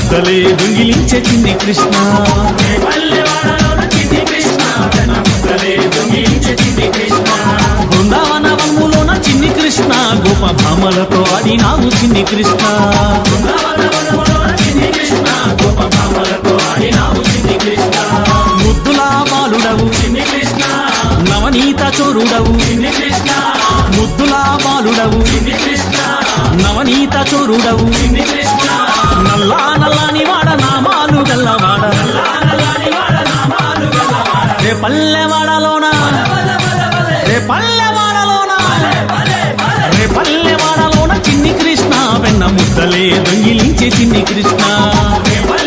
ముద్దలే దొంగిలించే చిన్ని కృష్ణ పల్లెవాడలోన చిన్ని కృష్ణ వెన్న ముద్దలే దొంగిలించే చిన్ని కృష్ణ బృందావన వనములోన చిన్ని కృష్ణ గోప భామలతో ఆడినావు చిన్ని కృష్ణ బృందావనవనములోన చిన్ని కృష్ణ గోప భామలతో ఆడినావు చిన్ని కృష్ణ ముద్దులా బాలుడవు చిన్ని కృష్ణ నవనీత చోరుడవు చిన్ని కృష్ణ ముద్దులా బాలుడవు చిన్ని కృష్ణ నవనీత చోరుడవు చిన్ని కృష్ణ నల్లా నల్లాని వాడ నామాలు గల్లవాడ లాలలాని వాడ నామాలు గలవాడ రే పల్లెవాడలోన రే పల్లెవాడలోన రే పల్లెవాడలోన చిన్ని కృష్ణ వెన్న ముద్దలే దొంగిలించే చిన్ని కృష్ణ ఏ